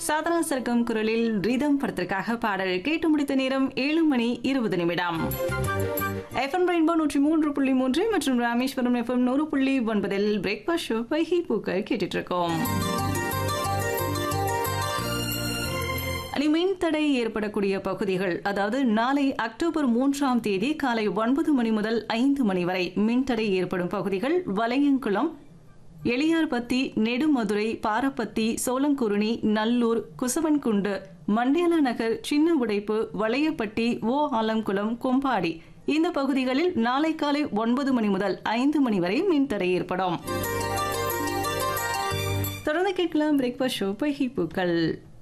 சாதனா சர்க்கம் குரலில் ரீதம் படத்திற்காக பாடல் கேட்டு முடித்த நேரம் ஏழு மணி இருபது நிமிடம் எஃப்எம் ரெயின்போ நூற்றி மூன்று புள்ளி மூன்று மற்றும் ராமேஸ்வரம் எஃப்எம் நூறு புள்ளி ஒன்பதில் பிரேக்ஃபாஸ்ட் ஷோ பைஹி பூக்கள் கேட்டுட்டு இருக்கோம் அணி மின் தடை ஏற்படக்கூடிய பகுதிகள் அதாவது நாளை அக்டோபர் மூன்றாம் தேதி காலை ஒன்பது மணி முதல் ஐந்து மணி வரை மின் தடை ஏற்படும் பகுதிகள் வலையங்குளம் எளியார்பத்தி நெடுமதுரை பாரப்பத்தி சோளங்குருணி நல்லூர் குசவன்குண்டு மண்டியலா நகர் சின்ன உடைப்பு வளையப்பட்டி ஓ ஆலம்குளம் கொம்பாடி இந்த பகுதிகளில் நாளை காலை ஒன்பது மணி முதல் ஐந்து மணி வரை மின்தடை ஏற்படும் தொடர்ந்து கேட்கலாம் பிரேக்ஃபாஸ்ட் ஷோ பைஹி பூக்கள்